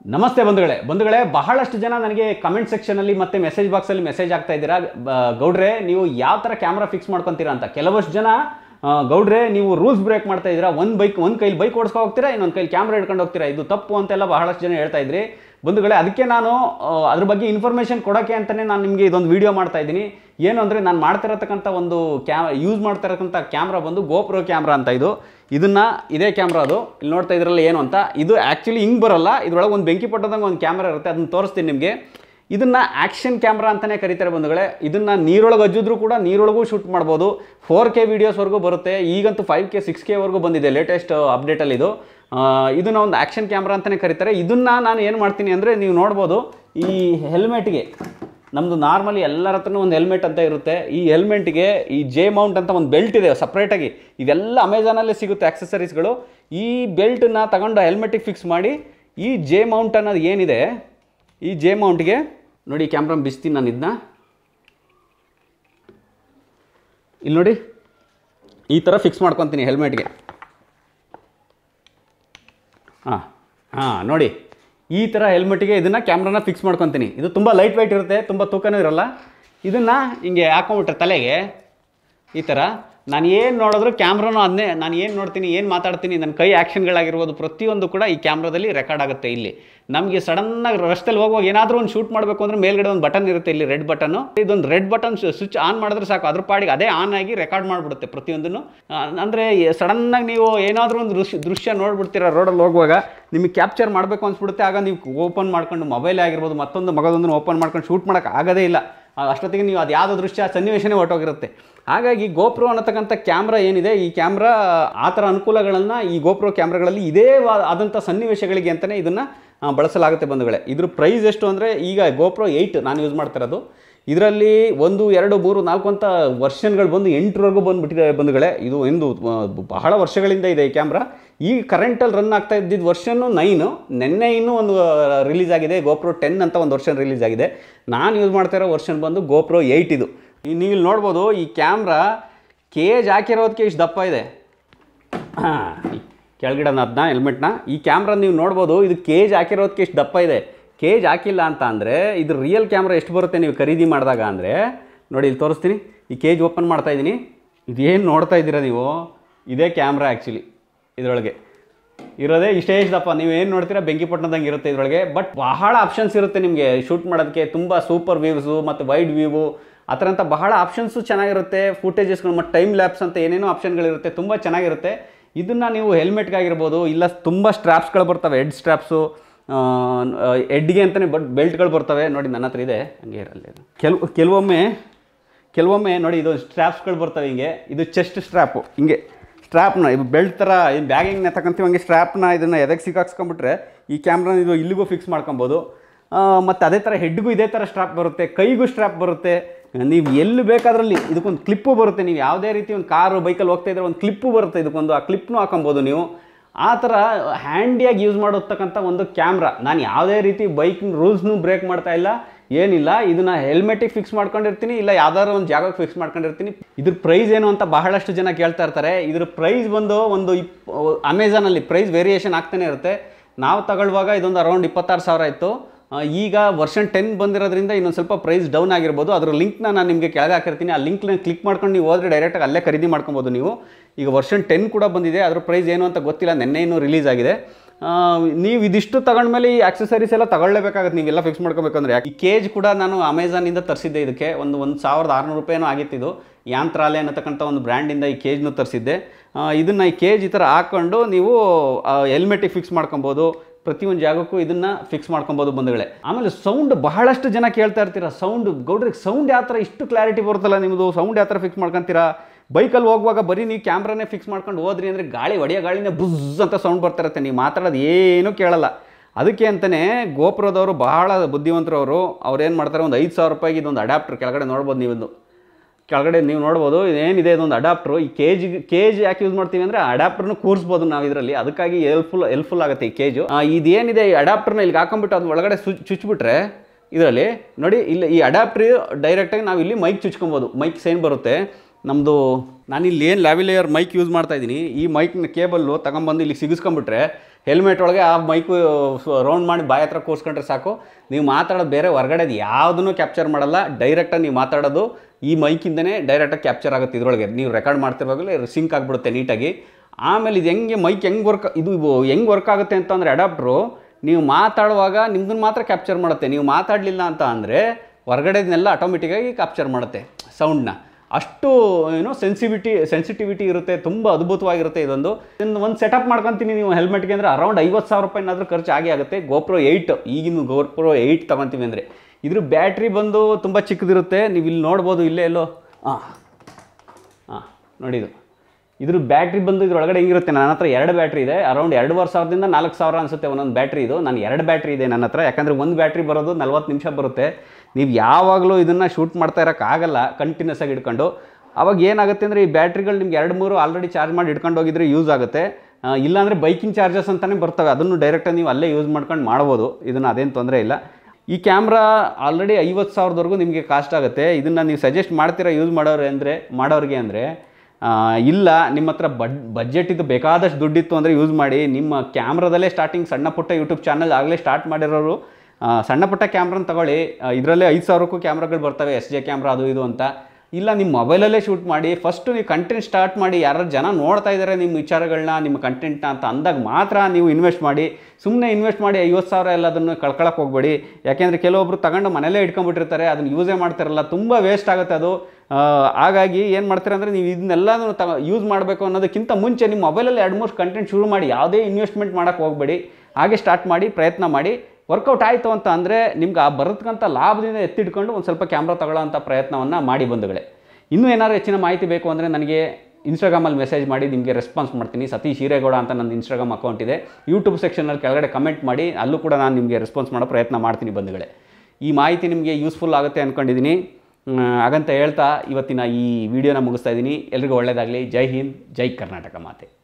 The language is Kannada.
ನಮಸ್ತೆ ಬಂಧುಗಳೇ ಬಂಧುಗಳೇ ಬಹಳಷ್ಟು ಜನ ನನಗೆ ಕಮೆಂಟ್ ಸೆಕ್ಷನಲ್ಲಿ ಮತ್ತೆ ಮೆಸೇಜ್ ಬಾಕ್ಸಲ್ಲಿ ಮೆಸೇಜ್ ಆಗ್ತಾ ಇದ್ದೀರಾ ಬ- ಗೌಡ್ರೆ ನೀವು ಯಾವ ಥರ ಕ್ಯಾಮ್ರಾ ಫಿಕ್ಸ್ ಮಾಡ್ಕೊತೀರಾ ಅಂತ ಕೆಲವಷ್ಟು ಜನ ಆ, ಗೌಡ್ರೆ ನೀವು ರೂಲ್ಸ್ ಬ್ರೇಕ್ ಮಾಡ್ತಾ ಇದ್ದೀರಾ ಒಂದು ಬೈಕ್ ಒಂದು ಕೈಲಿ ಬೈಕ್ ಓಡಿಸ್ಕೊ ಹೋಗ್ತೀರಾ ಇನ್ನೊಂದು ಕೈಲಿ ಕ್ಯಾಮ್ರಾ ಹಿಡ್ಕೊಂಡು ಹೋಗ್ತೀರಾ ಇದು ತಪ್ಪು ಅಂತೆಲ್ಲ ಬಹಳಷ್ಟು ಜನ ಹೇಳ್ತಾ ಇದ್ರಿ ಬಂಧುಗಳೇ ಅದಕ್ಕೆ ನಾನು ಆ, ಅದ್ರ ಬಗ್ಗೆ ಇನ್ಫಾರ್ಮೇಷನ್ ಕೊಡೋಕ್ಕೆ ಅಂತಲೇ ನಾನು ನಿಮಗೆ ಇದೊಂದು ವಿಡಿಯೋ ಮಾಡ್ತಾ ಇದ್ದೀನಿ ಏನು ಅಂದರೆ ನಾನು ಮಾಡ್ತಾ ಇರತಕ್ಕಂಥ ಒಂದು ಕ್ಯಾ ಯೂಸ್ ಮಾಡ್ತಾ ಇರತಕ್ಕಂಥ ಕ್ಯಾಮ್ರಾ ಬಂದು ಗೋಪ್ರೋ ಕ್ಯಾಮ್ರಾ ಅಂತ ಇದು ಇದನ್ನ ಇದೇ ಕ್ಯಾಮ್ರಾ ಅದು ಇಲ್ಲಿ ನೋಡ್ತಾ ಇದ್ರಲ್ಲ ಏನು ಅಂತ ಇದು ಆ್ಯಕ್ಚುಲಿ ಹಿಂಗೆ ಬರಲ್ಲ ಇದ್ರೊಳಗೆ ಒಂದು ಬೆಂಕಿ ಪಟ್ಟದಂಗೆ ಒಂದು ಕ್ಯಾಮ್ರಾ ಇರುತ್ತೆ ಅದನ್ನ ತೋರಿಸ್ತೀನಿ ನಿಮಗೆ ಇದನ್ನ ಆ್ಯಕ್ಷನ್ ಕ್ಯಾಮ್ರಾ ಅಂತಲೇ ಕರೀತಾರೆ ಬಂಧುಗಳೇ ಇದನ್ನ ನೀರೊಳಗೆ ಅಜ್ಜಿದ್ರು ಕೂಡ ನೀರೊಳಗೂ ಶೂಟ್ ಮಾಡ್ಬೋದು ಫೋರ್ ಕೆ ವೀಡಿಯೋಸ್ವರೆಗೂ ಬರುತ್ತೆ ಈಗಂತೂ ಫೈವ್ ಕೆ ಸಿಕ್ಸ್ ಕೆವರೆಗೂ ಬಂದಿದೆ ಲೇಟೆಸ್ಟ್ ಅಪ್ಡೇಟಲ್ಲಿ ಇದು ಆ, ಇದನ್ನ ಒಂದು ಆ್ಯಕ್ಷನ್ ಕ್ಯಾಮ್ರಾ ಅಂತಲೇ ಕರೀತಾರೆ ಇದನ್ನ ನಾನು ಏನು ಮಾಡ್ತೀನಿ ಅಂದರೆ ನೀವು ನೋಡ್ಬೋದು ಈ ಹೆಲ್ಮೆಟ್ಗೆ ನಮ್ಮದು ನಾರ್ಮಲಿ ಎಲ್ಲರ ಹತ್ರನೂ ಒಂದು ಹೆಲ್ಮೆಟ್ ಅಂತ ಇರುತ್ತೆ ಈ ಹೆಲ್ಮೆಟ್ಗೆ ಈ ಜೆ ಮೌಂಟ್ ಅಂತ ಒಂದು ಬೆಲ್ಟ್ ಇದೆ ಸಪ್ರೇಟಾಗಿ ಇದೆಲ್ಲ ಅಮೆಝಾನಲ್ಲೇ ಸಿಗುತ್ತೆ ಆಕ್ಸೆಸರೀಸ್ಗಳು ಈ ಬೆಲ್ಟನ್ನ ತಗೊಂಡು ಹೆಲ್ಮೆಟಿಗೆ ಫಿಕ್ಸ್ ಮಾಡಿ ಈ ಜೆ ಮೌಂಟ್ ಅನ್ನೋದು ಏನಿದೆ ಈ ಜೆ ಮೌಂಟ್ಗೆ ನೋಡಿ ಕ್ಯಾಮ್ರಾ ಬಿಸ್ತೀನಿ ನಾನು ಇದನ್ನ ಇಲ್ಲಿ ನೋಡಿ ಈ ಥರ ಫಿಕ್ಸ್ ಮಾಡ್ಕೊತೀನಿ ಹೆಲ್ಮೆಟ್ಗೆ ಹಾಂ ಹಾಂ ನೋಡಿ ಈ ಥರ ಹೆಲ್ಮೆಟ್ಗೆ ಇದನ್ನು ಕ್ಯಾಮ್ರಾನ ಫಿಕ್ಸ್ ಮಾಡ್ಕೊತೀನಿ ಇದು ತುಂಬ ಲೈಟ್ ವೆಯ್ಟ್ ಇರುತ್ತೆ ತುಂಬ ತೂಕನೂ ಇರಲ್ಲ ಇದನ್ನು ಹಿಂಗೆ ಹಾಕೊಂಬಿಟ್ರೆ ತಲೆಗೆ ಈ ಥರ ನಾನು ಏನು ನೋಡಿದ್ರು ಕ್ಯಾಮ್ರಾನು ಅದನ್ನೇ ನಾನು ಏನು ನೋಡ್ತೀನಿ ಏನು ಮಾತಾಡ್ತೀನಿ ನನ್ನ ಕೈ ಆ್ಯಕ್ಷನ್ಗಳಾಗಿರ್ಬೋದು ಪ್ರತಿಯೊಂದು ಕೂಡ ಈ ಕ್ಯಾಮ್ರಾದಲ್ಲಿ ರೆಕಾರ್ಡ್ ಆಗುತ್ತೆ ಇಲ್ಲಿ ನಮಗೆ ಸಡನ್ನಾಗಿ ರಸ್ತೆಯಲ್ಲಿ ಹೋಗುವಾಗ ಏನಾದರೂ ಒಂದು ಶೂಟ್ ಮಾಡಬೇಕು ಅಂದರೆ ಮೇಲ್ಗಡೆ ಒಂದು ಬಟನ್ ಇರುತ್ತೆ ಇಲ್ಲಿ ರೆಡ್ ಬಟನ್ನು ಇದೊಂದು ರೆಡ್ ಬಟನ್ ಸ್ವಿಚ್ ಆನ್ ಮಾಡಿದ್ರೆ ಸಾಕು ಅದ್ರ ಪಾಡಿಗೆ ಅದೇ ಆನ್ ಆಗಿ ರೆಕಾರ್ಡ್ ಮಾಡಿಬಿಡುತ್ತೆ ಪ್ರತಿಯೊಂದನ್ನು ಅಂದರೆ ಸಡನ್ನಾಗಿ ನೀವು ಏನಾದರೂ ಒಂದು ದೃಶ್ಯ ದೃಶ್ಯ ನೋಡ್ಬಿಡ್ತೀರ ರೋಡಲ್ಲಿ ಹೋಗುವಾಗ ನಿಮಗೆ ಕ್ಯಾಪ್ಚರ್ ಮಾಡಬೇಕು ಅನ್ಸ್ಬಿಡುತ್ತೆ ಆಗ ನೀವು ಓಪನ್ ಮಾಡ್ಕೊಂಡು ಮೊಬೈಲ್ ಆಗಿರ್ಬೋದು ಮತ್ತೊಂದು ಮಗದೊಂದನ್ನು ಓಪನ್ ಮಾಡ್ಕೊಂಡು ಶೂಟ್ ಮಾಡೋಕ್ಕೆ ಆಗೋದೇ ಇಲ್ಲ ಆ ಅಷ್ಟೊತ್ತಿಗೆ ನೀವು ಅದು ಯಾವುದೋ ದೃಶ್ಯ ಸನ್ನಿವೇಶನೇ ಹೊರಟೋಗಿರುತ್ತೆ ಹಾಗಾಗಿ ಗೋಪ್ರೋ ಅನ್ನತಕ್ಕಂಥ ಕ್ಯಾಮ್ರಾ ಏನಿದೆ ಈ ಕ್ಯಾಮ್ರಾ ಆ ಥರ ಅನುಕೂಲಗಳನ್ನು ಈ ಗೋಪ್ರೋ ಕ್ಯಾಮ್ರಾಗಳಲ್ಲಿ ಇದೇ ವಾ- ಆದಂಥ ಸನ್ನಿವೇಶಗಳಿಗೆ ಅಂತಲೇ ಇದನ್ನು ಬಳಸಲಾಗುತ್ತೆ ಬಂಧುಗಳೇ ಇದ್ರ ಪ್ರೈಸ್ ಎಷ್ಟು ಅಂದರೆ ಈಗ ಗೋಪ್ರೋ ಏಯ್ಟ್ ನಾನು ಯೂಸ್ ಮಾಡ್ತಾ ಇರೋದು ಇದರಲ್ಲಿ ಒಂದು ಎರಡು ಮೂರು ನಾಲ್ಕು ಅಂತ ವರ್ಷನ್ಗಳು ಬಂದು ಎಂಟರವರೆಗೂ ಬಂದುಬಿಟ್ಟಿದೆ ಬಂಧುಗಳೇ ಇದು ಒಂದು ಆ, ಬಹಳ ವರ್ಷಗಳಿಂದ ಇದೆ ಈ ಕ್ಯಾಮ್ರಾ ಈ ಕರೆಂಟಲ್ಲಿ ರನ್ ಆಗ್ತಾ ಇದ್ದಿದ್ದು ವರ್ಷನ್ನು ನೈನು ನೆನ್ನೆ ಇನ್ನೂ ಒಂದು ರಿಲೀಸ್ ಆಗಿದೆ ಗೋಪ್ರೋ ಟೆನ್ ಅಂತ ಒಂದು ವರ್ಷನ್ ರಿಲೀಸ್ ಆಗಿದೆ ನಾನು ಯೂಸ್ ಮಾಡ್ತಾ ಇರೋ ವರ್ಷನ್ ಬಂದು ಗೋಪ್ರೋ ಏಯ್ಟ್ ಇದು ಈ ನೀವು ಇಲ್ಲಿ ನೋಡ್ಬೋದು ಈ ಕ್ಯಾಮ್ರಾ ಕೇಜ್ ಹಾಕಿರೋದಕ್ಕೆ ಇಷ್ಟು ದಪ್ಪ ಇದೆ ಕೆಳಗಿಡನ ಅದನ್ನ ಹೆಲ್ಮೆಟ್ನ ಈ ಕ್ಯಾಮ್ರಾ ನೀವು ನೋಡ್ಬೋದು ಇದು ಕೇಜ್ ಹಾಕಿರೋದಕ್ಕೆ ಎಷ್ಟು ದಪ್ಪ ಇದೆ ಕೇಜ್ ಹಾಕಿಲ್ಲ ಅಂತ ಅಂದರೆ ಇದು ರಿಯಲ್ ಕ್ಯಾಮ್ರಾ ಎಷ್ಟು ಬರುತ್ತೆ ನೀವು ಖರೀದಿ ಮಾಡಿದಾಗ ಅಂದರೆ ನೋಡಿ ಇಲ್ಲಿ ತೋರಿಸ್ತೀನಿ ಈ ಕೇಜ್ ಓಪನ್ ಮಾಡ್ತಾ ಇದ್ದೀನಿ ಇದೇನು ನೋಡ್ತಾ ಇದ್ದೀರಾ ನೀವು ಇದೇ ಕ್ಯಾಮ್ರಾ ಆ್ಯಕ್ಚುಲಿ ಇದರೊಳಗೆ ಇರೋದೇ ಇಷ್ಟೇ ಇಷ್ಟಪ್ಪ ನೀವು ಏನು ನೋಡ್ತೀರಾ ಬೆಂಕಿ ಪಟ್ಟಣದಂಗೆ ಇರುತ್ತೆ ಇದರೊಳಗೆ ಬಟ್ ಬಹಳ ಆಪ್ಷನ್ಸ್ ಇರುತ್ತೆ ನಿಮಗೆ ಶೂಟ್ ಮಾಡೋದಕ್ಕೆ ತುಂಬ ಸೂಪರ್ ವ್ಯೂಸು ಮತ್ತು ವೈಡ್ ವ್ಯೂವು ಆ ಥರ ಅಂತ ಬಹಳ ಆಪ್ಷನ್ಸು ಚೆನ್ನಾಗಿರುತ್ತೆ ಫುಟೇಜಸ್ಗಳು ಮತ್ತು ಟೈಮ್ ಲ್ಯಾಪ್ಸ್ ಅಂತ ಏನೇನೋ ಆಪ್ಷನ್ಗಳಿರುತ್ತೆ ತುಂಬ ಚೆನ್ನಾಗಿರುತ್ತೆ ಇದನ್ನು ನೀವು ಹೆಲ್ಮೆಟ್ಗಾಗಿರ್ಬೋದು ಇಲ್ಲ ತುಂಬ ಸ್ಟ್ರಾಪ್ಸ್ಗಳು ಬರ್ತವೆ ಹೆಡ್ ಸ್ಟ್ರಾಪ್ಸು ಹೆಡ್ಗೆ ಅಂತಲೇ ಬಟ್ ಬೆಲ್ಟ್ಗಳು ಬರ್ತವೆ ನೋಡಿ ನನ್ನ ಹತ್ರ ಇದೆ ಹಂಗೆ ಇರಲ್ಲ ಕೆಲವು ಕೆಲವೊಮ್ಮೆ ಕೆಲವೊಮ್ಮೆ ನೋಡಿ ಇದು ಸ್ಟ್ರಾಪ್ಸ್ಗಳು ಬರ್ತವೆ ಹಿಂಗೆ ಇದು ಚೆಸ್ಟ್ ಸ್ಟ್ರಾಪು ಹಿಂಗೆ ಸ್ಟ್ರಾಪ್ನ ಇದು ಬೆಲ್ಟ್ ಥರ ಏನು ಬ್ಯಾಗಿಂಗ್ನ ತಗೊಂತೀವಿ ಹಂಗೆ ಸ್ಟ್ರಾಪ್ನ ಇದನ್ನು ಎದಕ್ಕೆ ಸಿಕ್ಕಾಕ್ಸ್ಕೊಂಬಿಟ್ರೆ ಈ ಕ್ಯಾಮ್ರಾನ ಇದು ಇಲ್ಲಿಗೂ ಫಿಕ್ಸ್ ಮಾಡ್ಕೊಬೋದು ಮತ್ತು ಅದೇ ಥರ ಹೆಡ್ಗೂ ಇದೇ ಥರ ಸ್ಟ್ರಾಪ್ ಬರುತ್ತೆ ಕೈಗೂ ಸ್ಟ್ರಾಪ್ ಬರುತ್ತೆ ನೀವು ಎಲ್ಲಿ ಬೇಕಾದ್ರಲ್ಲಿ ಇದಕ್ಕೊಂದು ಕ್ಲಿಪ್ಪು ಬರುತ್ತೆ ನೀವು ಯಾವುದೇ ರೀತಿ ಒಂದು ಕಾರು ಬೈಕಲ್ಲಿ ಹೋಗ್ತಾ ಇದ್ರೆ ಒಂದು ಕ್ಲಿಪ್ಪು ಬರುತ್ತೆ ಇದಕ್ಕೊಂದು ಆ ಕ್ಲಿಪ್ನೂ ಹಾಕೊಬೋದು ನೀವು ಆ ಥರ ಹ್ಯಾಂಡಿಯಾಗಿ ಯೂಸ್ ಮಾಡತಕ್ಕಂಥ ಒಂದು ಕ್ಯಾಮ್ರಾ ನಾನು ಯಾವುದೇ ರೀತಿ ಬೈಕ್ ರೂಲ್ಸ್ನು ಬ್ರೇಕ್ ಮಾಡ್ತಾ ಇಲ್ಲ ಏನಿಲ್ಲ ಇದನ್ನ ಹೆಲ್ಮೆಟಿಗೆ ಫಿಕ್ಸ್ ಮಾಡ್ಕೊಂಡಿರ್ತೀನಿ ಇಲ್ಲ ಯಾವ್ದಾದ್ರು ಒಂದು ಜಾಗಕ್ಕೆ ಫಿಕ್ಸ್ ಮಾಡ್ಕೊಂಡಿರ್ತೀನಿ ಇದ್ರ ಪ್ರೈಸ್ ಏನು ಅಂತ ಬಹಳಷ್ಟು ಜನ ಕೇಳ್ತಾ ಇರ್ತಾರೆ ಇದ್ರ ಪ್ರೈಸ್ ಬಂದು ಒಂದು ಇಪ್ ಅಮೆಝಾನಲ್ಲಿ ಪ್ರೈಸ್ ವೇರಿಯೇಷನ್ ಆಗ್ತಾನೆ ಇರುತ್ತೆ ನಾವು ತಗೊಳ್ಳುವಾಗ ಇದೊಂದು ಅರೌಂಡ್ ಇಪ್ಪತ್ತಾರು ಸಾವಿರ ಇತ್ತು ಆ, ಈಗ ವರ್ಷನ್ ಟೆನ್ ಬಂದಿರೋದ್ರಿಂದ ಇನ್ನೊಂದು ಸ್ವಲ್ಪ ಪ್ರೈಸ್ ಡೌನ್ ಆಗಿರ್ಬೋದು ಅದ್ರ ಲಿಂಕ್ನ ನಾನು ನಿಮಗೆ ಕೆಳಗೆ ಹಾಕಿರ್ತೀನಿ ಆ ಲಿಂಕ್ನ ಕ್ಲಿಕ್ ಮಾಡ್ಕೊಂಡು ನೀವು ಹೋದ್ರೆ ಡೈರೆಕ್ಟಾಗಿ ಅಲ್ಲೇ ಖರೀದಿ ಮಾಡ್ಕೊಬೋದು ನೀವು ಈಗ ವರ್ಷನ್ ಟೆನ್ ಕೂಡ ಬಂದಿದೆ ಅದ್ರ ಪ್ರೈಸ್ ಏನು ಅಂತ ಗೊತ್ತಿಲ್ಲ ನೆನ್ನೆ ಇನ್ನೂ ರಿಲೀಸ್ ಆಗಿದೆ ಆ, ನೀವು ಇದಿಷ್ಟು ತಗೊಂಡ್ಮೇಲೆ ಈ ಆಕ್ಸೆಸರೀಸ್ ಎಲ್ಲ ತಗೊಳ್ಳೇಬೇಕಾಗುತ್ತೆ ನೀವೆಲ್ಲ ಫಿಕ್ಸ್ ಮಾಡ್ಕೋಬೇಕಂದ್ರೆ ಈ ಕೇಜ್ ಕೂಡ ನಾನು ಅಮೆಝಾನಿಂದ ತರಿಸಿದ್ದೆ ಇದಕ್ಕೆ ಒಂದು ಒಂದು ಸಾವಿರದ ಆರುನೂರು ರೂಪಾಯಿನೂ ಆಗಿತ್ತಿದು ಯಾಂತ್ರಾಲಯ ಅನ್ನತಕ್ಕಂಥ ಒಂದು ಬ್ರ್ಯಾಂಡಿಂದ ಈ ಕೇಜ್ನು ತರಿಸಿದ್ದೆ ಇದನ್ನು ಈ ಕೇಜ್ ಈ ಥರ ಹಾಕ್ಕೊಂಡು ನೀವು ಹೆಲ್ಮೆಟಿಗೆ ಫಿಕ್ಸ್ ಮಾಡ್ಕೊಬೋದು ಪ್ರತಿಯೊಂದು ಜಾಗಕ್ಕೂ ಇದನ್ನ ಫಿಕ್ಸ್ ಮಾಡ್ಕೊಬೋದು ಬಂಧುಗಳೇ ಆಮೇಲೆ ಸೌಂಡ್ ಬಹಳಷ್ಟು ಜನ ಕೇಳ್ತಾ ಇರ್ತೀರಾ ಸೌಂಡ್ ಗೌಡ್ರಿಗೆ ಸೌಂಡ್ ಯಾವ ಥರ ಇಷ್ಟು ಕ್ಲಾರಿಟಿ ಬರುತ್ತಲ್ಲ ನಿಮ್ಮದು ಸೌಂಡ್ ಯಾವ ಥರ ಫಿಕ್ಸ್ ಮಾಡ್ಕೊಂತೀರಾ ಬೈಕಲ್ಲಿ ಹೋಗುವಾಗ ಬರೀ ನೀವು ಕ್ಯಾಮ್ರಾನೇ ಫಿಕ್ಸ್ ಮಾಡ್ಕೊಂಡು ಹೋದ್ರಿ ಅಂದರೆ ಗಾಳಿ ಹೊಡೆಯೋ ಗಾಳಿನೇ ಬುಜ್ ಅಂತ ಸೌಂಡ್ ಬರ್ತಾ ಇರುತ್ತೆ ನೀವು ಮಾತಾಡೋದು ಏನೂ ಕೇಳಲ್ಲ ಅದಕ್ಕೆ ಅಂತಲೇ ಗೋಪುರದವರು ಬಹಳ ಬುದ್ಧಿವಂತರು ಅವರು ಅವ್ರು ಏನು ಮಾಡ್ತಾರೆ ಒಂದು ಐದು ಸಾವಿರ ರೂಪಾಯಿಗೆ ಇದೊಂದು ಅಡ್ಯಾಪ್ಟರ್ ಕೆಳಗಡೆ ನೋಡ್ಬೋದು ನೀವೊಂದು ಕೆಳಗಡೆ ನೀವು ನೋಡ್ಬೋದು ಏನಿದೆ ಇದೊಂದು ಅಡಾಪ್ಟ್ರು ಈ ಕೇಜ್ ಕೇಜ್ ಯಾಕೆ ಯೂಸ್ ಮಾಡ್ತೀವಿ ಅಂದರೆ ಅಡಾಪ್ಟರ್ನು ಕೂರಿಸ್ಬೋದು ನಾವು ಇದರಲ್ಲಿ ಅದಕ್ಕಾಗಿ ಹೆಲ್ಪ್ಫುಲ್ ಹೆಲ್ಪ್ಫುಲ್ ಆಗುತ್ತೆ ಈ ಕೇಜು ಇದೇನಿದೆ ಈ ಅಡಾಪ್ಟರ್ನ ಇಲ್ಲಿ ಹಾಕೊಂಡ್ಬಿಟ್ಟು ಅದು ಒಳಗಡೆ ಸ್ವಿಚ್ ಚುಚ್ಬಿಟ್ರೆ ಇದರಲ್ಲಿ ನೋಡಿ ಇಲ್ಲಿ ಈ ಅಡಾಪ್ಟ್ರಿ ಡೈರೆಕ್ಟಾಗಿ ನಾವು ಇಲ್ಲಿ ಮೈಕ್ ಚುಚ್ಕೊಬೋದು ಮೈಕ್ ಸೇನ್ ಬರುತ್ತೆ ನಮ್ಮದು ನಾನು ಇಲ್ಲಿ ಏನು ಲ್ಯಾವಿಲೇಯರ್ ಮೈಕ್ ಯೂಸ್ ಮಾಡ್ತಾ ಇದ್ದೀನಿ ಈ ಮೈಕ್ನ ಕೇಬಲ್ಲು ತಗೊಂಬಂದು ಇಲ್ಲಿ ಸಿಗಿಸ್ಕೊಂಬಿಟ್ರೆ ಹೆಲ್ಮೆಟ್ ಒಳಗೆ ಆ ಮೈಕು ರೌಂಡ್ ಮಾಡಿ ಬಾಯಿ ಹತ್ರ ಕೂರಿಸ್ಕೊಂಡ್ರೆ ಸಾಕು ನೀವು ಮಾತಾಡೋದು ಬೇರೆ ಹೊರಗಡೆದು ಯಾವುದನ್ನು ಕ್ಯಾಪ್ಚರ್ ಮಾಡಲ್ಲ ಡೈರೆಕ್ಟಾಗಿ ನೀವು ಮಾತಾಡೋದು ಈ ಮೈಕಿಂದನೇ ಡೈರೆಕ್ಟಾಗಿ ಕ್ಯಾಪ್ಚರ್ ಆಗುತ್ತೆ ಇದರೊಳಗೆ ನೀವು ರೆಕಾರ್ಡ್ ಮಾಡ್ತಿರುವಾಗಲೇ ಸಿಂಕ್ ಆಗಿಬಿಡುತ್ತೆ ನೀಟಾಗಿ ಆಮೇಲೆ ಇದು ಹೆಂಗೆ ಮೈಕ್ ಹೆಂಗೆ ವರ್ಕ್ ಇದು ಹೆಂಗೆ ವರ್ಕ್ ಆಗುತ್ತೆ ಅಂತಂದರೆ ಅಡಾಪ್ಟ್ರು ನೀವು ಮಾತಾಡುವಾಗ ನಿಮ್ದನ್ನ ಮಾತ್ರ ಕ್ಯಾಪ್ಚರ್ ಮಾಡುತ್ತೆ ನೀವು ಮಾತಾಡಲಿಲ್ಲ ಅಂತ ಅಂದರೆ ಹೊರಗಡೆದನ್ನೆಲ್ಲ ಆಟೋಮೆಟಿಕ್ಕಾಗಿ ಕ್ಯಾಪ್ಚರ್ ಮಾಡುತ್ತೆ ಸೌಂಡ್ನ ಅಷ್ಟು ಏನು ಸೆನ್ಸಿವಿಟಿ ಸೆನ್ಸಿಟಿವಿಟಿ ಇರುತ್ತೆ ತುಂಬ ಅದ್ಭುತವಾಗಿರುತ್ತೆ ಇದೊಂದು ಇದನ್ನು ಒಂದು ಸೆಟಪ್ ಮಾಡ್ಕೊತೀನಿ ನೀವು ಹೆಲ್ಮೆಟ್ಗೆ ಅಂದರೆ ಅರೌಂಡ್ ಐವತ್ತು ಸಾವಿರ ರೂಪಾಯಿನಾದ್ರೂ ಖರ್ಚು ಆಗೇ ಆಗುತ್ತೆ ಗೋಪ್ರೋ ಏಯ್ಟ್ ಈಗಿನ ಗೋಪ್ರೋ ಏಯ್ಟ್ ತೊಗೊತೀವಿ ಅಂದರೆ ಇದ್ರ ಬ್ಯಾಟ್ರಿ ಬಂದು ತುಂಬ ಚಿಕ್ಕದಿರುತ್ತೆ ನೀವು ಇಲ್ಲಿ ನೋಡ್ಬೋದು ಇಲ್ಲೇ ಎಲ್ಲೋ ಹಾಂ ಹಾಂ ನೋಡಿದು ಇದ್ರ ಬ್ಯಾಟ್ರಿ ಬಂದು ಇದ್ರೊಳಗಡೆ ಹೆಂಗಿರುತ್ತೆ ನನ್ನ ಹತ್ರ ಎರಡು ಬ್ಯಾಟ್ರಿ ಇದೆ ಅರೌಂಡ್ ಎರಡುವರೆ ಸಾವಿರದಿಂದ ನಾಲ್ಕು ಸಾವಿರ ಅನಿಸುತ್ತೆ ಒಂದೊಂದು ಬ್ಯಾಟ್ರಿ ಇದು ನಾನು ಎರಡು ಬ್ಯಾಟ್ರಿ ಇದೆ ನನ್ನ ಹತ್ರ ಯಾಕಂದರೆ ಒಂದು ಬ್ಯಾಟ್ರಿ ಬರೋದು ನಲ್ವತ್ತು ನಿಮಿಷ ಬರುತ್ತೆ ನೀವು ಯಾವಾಗಲೂ ಇದನ್ನು ಶೂಟ್ ಮಾಡ್ತಾ ಇರೋಕ್ಕಾಗಲ್ಲ ಕಂಟಿನ್ಯೂಸ್ ಆಗಿ ಇಟ್ಕೊಂಡು ಅವಾಗ ಏನಾಗುತ್ತೆ ಅಂದರೆ ಈ ಬ್ಯಾಟ್ರಿಗಳು ನಿಮ್ಗೆ ಎರಡು ಮೂರು ಆಲ್ರೆಡಿ ಚಾರ್ಜ್ ಮಾಡಿ ಇಟ್ಕೊಂಡು ಹೋಗಿದ್ರೆ ಯೂಸ್ ಆಗುತ್ತೆ ಆ, ಇಲ್ಲಾಂದರೆ ಬೈಕಿಂಗ್ ಚಾರ್ಜಸ್ ಅಂತಲೇ ಬರ್ತವೆ ಅದನ್ನು ಡೈರೆಕ್ಟಾಗಿ ನೀವು ಅಲ್ಲೇ ಯೂಸ್ ಮಾಡ್ಕೊಂಡು ಮಾಡ್ಬೋದು ಇದನ್ನು ಅದೇನು ತೊಂದರೆ ಇಲ್ಲ ಈ ಕ್ಯಾಮ್ರಾ ಆಲ್ರೆಡಿ ಐವತ್ತು ಸಾವಿರದವರೆಗೂ ನಿಮಗೆ ಕಾಸ್ಟ್ ಆಗುತ್ತೆ ಇದನ್ನು ನೀವು ಸಜೆಸ್ಟ್ ಮಾಡ್ತೀರಾ ಯೂಸ್ ಮಾಡೋರು ಅಂದರೆ ಮಾಡೋರಿಗೆ ಅಂದರೆ ಇಲ್ಲ ನಿಮ್ಮ ಹತ್ರ ಬಡ್ ಬಡ್ಜೆಟ್ ಇದು ಬೇಕಾದಷ್ಟು ದುಡ್ಡಿತ್ತು ಅಂದರೆ ಯೂಸ್ ಮಾಡಿ ನಿಮ್ಮ ಕ್ಯಾಮ್ರಾದಲ್ಲೇ ಸ್ಟಾರ್ಟಿಂಗ್ ಸಣ್ಣ ಪುಟ್ಟ ಯೂಟ್ಯೂಬ್ ಚಾನಲ್ ಆಗಲೇ ಸ್ಟಾರ್ಟ್ ಮಾಡಿರೋರು ಆ, ಸಣ್ಣ ಪುಟ್ಟ ಕ್ಯಾಮ್ರಾನ ತಗೊಳ್ಳಿ ಇದರಲ್ಲೇ ಐದು ಸಾವಿರಕ್ಕೂ ಕ್ಯಾಮ್ರಾಗಳು ಬರ್ತವೆ ಎಸ್ ಜೆ ಕ್ಯಾಮ್ರಾ ಅದು ಇದು ಅಂತ ಇಲ್ಲ ನಿಮ್ಮ ಮೊಬೈಲಲ್ಲೇ ಶೂಟ್ ಮಾಡಿ ಫಸ್ಟು ನೀವು ಕಂಟೆಂಟ್ ಸ್ಟಾರ್ಟ್ ಮಾಡಿ ಯಾರು ಜನ ನೋಡ್ತಾ ಇದ್ದಾರೆ ನಿಮ್ಮ ವಿಚಾರಗಳನ್ನ ನಿಮ್ಮ ಕಂಟೆಂಟ್ನ ಅಂತ ಅಂದಾಗ ಮಾತ್ರ ನೀವು ಇನ್ವೆಸ್ಟ್ ಮಾಡಿ ಸುಮ್ಮನೆ ಇನ್ವೆಸ್ಟ್ ಮಾಡಿ ಐವತ್ತು ಸಾವಿರ ಎಲ್ಲ ಅದನ್ನು ಕಳ್ಕೊಳಕ್ಕೆ ಹೋಗ್ಬೇಡಿ ಯಾಕೆಂದರೆ ಕೆಲವೊಬ್ರು ತಗೊಂಡು ಮನೇಲೇ ಇಟ್ಕೊಂಡ್ಬಿಟ್ಟಿರ್ತಾರೆ ಅದನ್ನು ಯೂಸೇ ಮಾಡ್ತಿರಲ್ಲ ತುಂಬ ವೇಸ್ಟ್ ಆಗುತ್ತೆ ಅದು ಆ, ಹಾಗಾಗಿ ಏನು ಮಾಡ್ತೀರ ಅಂದರೆ ನೀವು ಇದನ್ನೆಲ್ಲನೂ ತ ಯೂಸ್ ಮಾಡಬೇಕು ಅನ್ನೋದಕ್ಕಿಂತ ಮುಂಚೆ ನಿಮ್ಮ ಮೊಬೈಲಲ್ಲಿ ಎರಡು ಮೂರು ಕಂಟೆಂಟ್ ಶುರು ಮಾಡಿ ಯಾವುದೇ ಇನ್ವೆಸ್ಟ್ಮೆಂಟ್ ಮಾಡೋಕ್ಕೆ ಹೋಗಬೇಡಿ ಹಾಗೆ ಸ್ಟಾರ್ಟ್ ಮಾಡಿ ಪ್ರಯತ್ನ ಮಾಡಿ ವರ್ಕೌಟ್ ಆಯಿತು ಅಂತ ಅಂದರೆ ನಿಮ್ಗೆ ಆ ಬರತಕ್ಕಂಥ ಲಾಭದಿಂದ ಎತ್ತಿಟ್ಕೊಂಡು ಒಂದು ಸ್ವಲ್ಪ ಕ್ಯಾಮ್ರಾ ತಗೊಳ್ಳೋಂಥ ಪ್ರಯತ್ನವನ್ನು ಮಾಡಿ ಬಂಧುಗಳೇ ಇನ್ನೂ ಏನಾದ್ರು ಹೆಚ್ಚಿನ ಮಾಹಿತಿ ಬೇಕು ಅಂದರೆ ನನಗೆ ಇನ್ಸ್ಟಾಗ್ರಾಮಲ್ಲಿ ಮೆಸೇಜ್ ಮಾಡಿ ನಿಮಗೆ ರೆಸ್ಪಾನ್ಸ್ ಮಾಡ್ತೀನಿ ಸತೀಶ್ ಹೀರೇಗೌಡ ಅಂತ ನನ್ನ ಇನ್ಸ್ಟಾಗ್ರಾಮ್ ಅಕೌಂಟ್ ಇದೆ ಯೂಟ್ಯೂಬ್ ಸೆಕ್ಷನಲ್ಲಿ ಕೆಳಗಡೆ ಕಮೆಂಟ್ ಮಾಡಿ ಅಲ್ಲೂ ಕೂಡ ನಾನು ನಿಮಗೆ ರೆಸ್ಪಾನ್ಸ್ ಮಾಡೋ ಪ್ರಯತ್ನ ಮಾಡ್ತೀನಿ ಬಂಧುಗಳೇ ಈ ಮಾಹಿತಿ ನಿಮಗೆ ಯೂಸ್ಫುಲ್ ಆಗುತ್ತೆ ಅಂದ್ಕೊಂಡಿದ್ದೀನಿ ಮ್, ಹಾಗಂತ ಹೇಳ್ತಾ ಇವತ್ತಿನ ಈ ವಿಡಿಯೋನ ಮುಗಿಸ್ತಾ ಇದ್ದೀನಿ ಎಲ್ರಿಗೂ ಒಳ್ಳೆಯದಾಗಲಿ ಜೈ ಹಿಂದ್ ಜೈ ಕರ್ನಾಟಕ ಮಾತೆ